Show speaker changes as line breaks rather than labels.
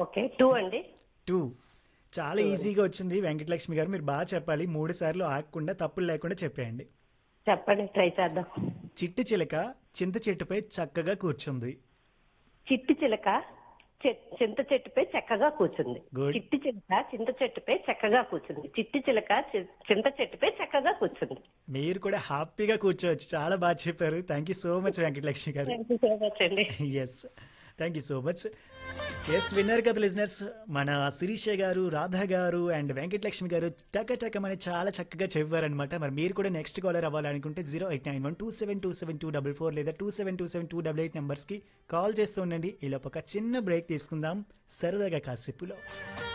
Okay two అండి
two చాలా ఈజీగా వచ్చింది వెంకటలక్ష్మి గారు మీరు బాగా చెప్పాలి మూడు సార్లు ఆగకుండా తప్పులు లేకుండా చెప్పేయండి
చెప్పండి ట్రై చేద్దాం
చిట్టి చిలక చింత చెట్టుపై చక్కగా కూర్చుంది
చిట్టి చిలక చె- చింత చెట్టుపై చక్కగా కూర్చుంది
Good.
చిట్టి చిలక చింత చెట్టుపై చక్కగా కూర్చుంది చిట్టి చిలక చి- చింత చెట్టుపై చక్కగా కూర్చుంది
మీరు కూడా హ్యాపీగా కూర్చోవచ్చు చాలా బాగా చెప్పారు thank you so much Venkatalakshmi garu
thank you so much అండి
yes thank you so much yes winner కదా లిజనర్స్ మన శిరీష గారు రాధా గారు అండ్ వెంకటలక్ష్మి గారు టక టకమని చాలా చక్కగా చెప్పారనమాట మరి మీరు కూడా నెక్స్ట్ కాలర్ అవ్వాలనుకుంటే zero eight nine one two seven two seven two double four లేదా two seven two seven two double eight నెంబర్స్కి కాల్ చేస్తూ ఉండండి ఈలోపు ఒక చిన్న బ్రేక్ తీసుకుందాం సరదాగా కాసేపులో